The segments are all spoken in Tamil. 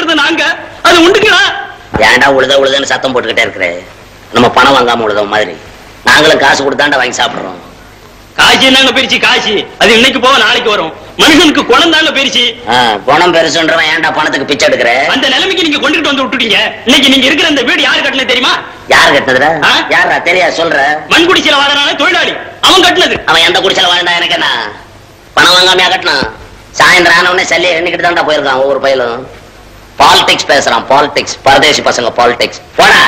இருக்கிறது நாங்க அது உண்டுங்களா ஏன்டா உழுத உழுதுன்னு சத்தம் போட்டுக்கிட்டே இருக்கிற நம்ம பணம் வாங்காம உழுத மாதிரி நாங்களும் காசு கொடுத்தாண்டா வாங்கி சாப்பிடுறோம் காசி என்னங்க பிரிச்சு காசி அது இன்னைக்கு போக நாளைக்கு வரும் மனுஷனுக்கு குணம் தாங்க பிரிச்சு ஆ, குணம் பெருசுன்றவன் ஏன்டா பணத்துக்கு பிச்சை எடுக்கிற அந்த நிலைமைக்கு நீங்க கொண்டுட்டு வந்து விட்டுட்டீங்க இன்னைக்கு நீங்க இருக்கிற இந்த வீடு யாரு கட்டினது தெரியுமா யார் கட்டுனதுடா ஆ? யாரா தெரியா சொல்ற மண்குடிச்சில வாழறான தொழிலாளி அவன் கட்டினது அவன் எந்த குடிச்சல வாழ்ந்தா எனக்கு என்ன பணம் வாங்காமையா கட்டினான் சாயந்தரம் ஆன உடனே சல்லி எண்ணிக்கிட்டு தான்டா போயிருக்கான் ஒவ்வொரு பயிலும் பாலிடிக்ஸ் பேசுறான் பாலிடிக்ஸ் பரதேசி பசங்க பாலிடிக்ஸ் போடா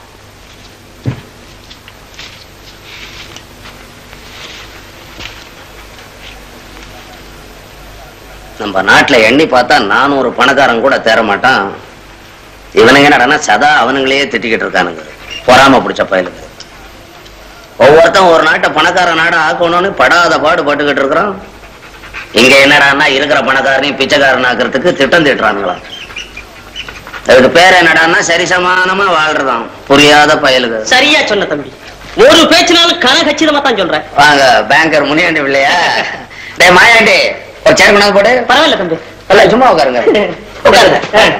நம்ம நாட்டுல எண்ணி பார்த்தா நானூறு பணக்காரன் கூட தேர மாட்டான் இவனுங்க என்னடா சதா அவனுங்களே திட்டிக்கிட்டு இருக்கானுங்க பொறாம பிடிச்ச பயலுங்க ஒவ்வொருத்தன் ஒரு நாட்டை பணக்கார நாடா ஆக்கணும்னு படாத பாடு பட்டுக்கிட்டு இருக்கிறான் இங்க என்னடான்னா இருக்கிற பணக்காரனையும் பிச்சைக்காரன் ஆக்குறதுக்கு திட்டம் திட்டுறானுங்களா அதுக்கு பேர் என்னடான்னா சரிசமானமா வாழ்றதாம் புரியாத பயலுங்க சரியா சொன்ன தம்பி ஒரு பேச்சுனாலும் கனகச்சிதமா தான் சொல்றேன் வாங்க பேங்கர் முனியாண்டி பிள்ளையா டேய் மாயாண்டி ஒரு சேர் கொண்டாந்து போடு பரவாயில்ல தம்பி எல்லாம் சும்மா உட்காருங்க உட்காருங்க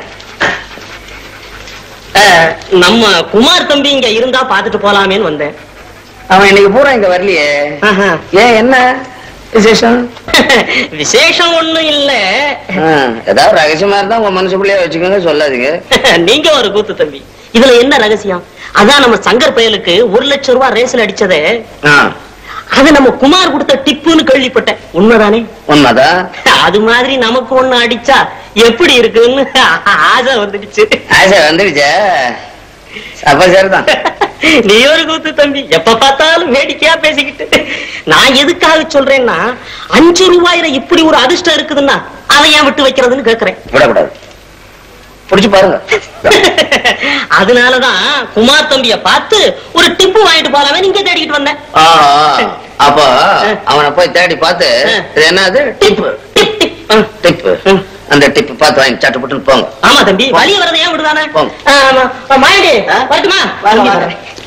அஹ், நம்ம குமார் தம்பி இங்க இருந்தா பாத்துட்டு போலாமேன்னு வந்தேன் அவன் இன்னைக்கு பூரா இங்க வரலையே ஆஹா. ஏன் என்ன விசேஷம் விசேஷம் ஒண்ணும் இல்ல ஆ, ஏதாவது ரகசியமா இருந்தா உங்க மனசுக்குள்ளேயே வச்சுக்கோங்க சொல்லாதீங்க நீங்க ஒரு கூத்து தம்பி இதுல என்ன ரகசியம் அதான் நம்ம சங்கர் பயலுக்கு ஒரு லட்சம் ரூபாய் ரேஸ்ல அடிச்சதே ஆ, அது நம்ம குமார் கொடுத்த டிப்புன்னு கேள்விப்பட்டேன் உண்மைதானே உண்மைதான் அது மாதிரி நமக்கு ஒண்ணு அடிச்சா எப்படி இருக்குன்னு ஆசை வந்துடுச்சு ஆசை வந்துடுச்சா அப்ப சரிதான் நீ ஒரு கூத்து தம்பி எப்ப பார்த்தாலும் வேடிக்கையா பேசிக்கிட்டு நான் எதுக்காக சொல்றேன்னா அஞ்சு ரூபாயில இப்படி ஒரு அதிர்ஷ்டம் இருக்குதுன்னா அதை ஏன் விட்டு வைக்கிறதுன்னு கேக்குறேன் விடக்கூடாது புடிச்சு பாருங்க அதனாலதான் குமார் தம்பிய பார்த்து ஒரு டிப்பு வாங்கிட்டு போலாமே நீங்க தேடிக்கிட்டு வந்தேன் ஆஹா, அப்போ அவனை போய் தேடி பார்த்து இது என்னது டிப்பு டிப் டிப் ஆ. டிப்பு அந்த டிப்பு பார்த்து வாங்கி சட்டு புட்டுன்னு போங்க ஆமா தம்பி வழி வரதை ஏன் விடுதானே போங்க. ஆமா. மாயண்டி வரட்டுமா வாங்க, வாங்க.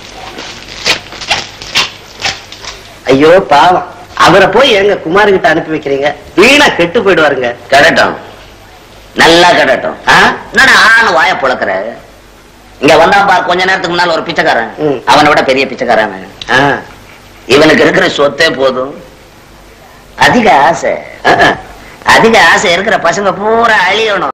ஐயோ பாவம் அவரை போய் எங்க குமார் கிட்ட அனுப்பி வைக்கிறீங்க வீணா கெட்டு போயிடுவாருங்க கடட்டும் நல்லா கடட்டும் ஆ? என்னடா ஆணு வாய புழக்கிற இங்க வந்தா பார் கொஞ்ச நேரத்துக்கு முன்னால ஒரு பிச்சைக்காரன் ம். அவனை விட பெரிய பிச்சைக்காரன் அவன். ஆ. இவனுக்கு இருக்கிற சொத்தே போதும் அதிக ஆசை ஆ. அதிக ஆசை இருக்கிற பசங்க பூரா அழியணும்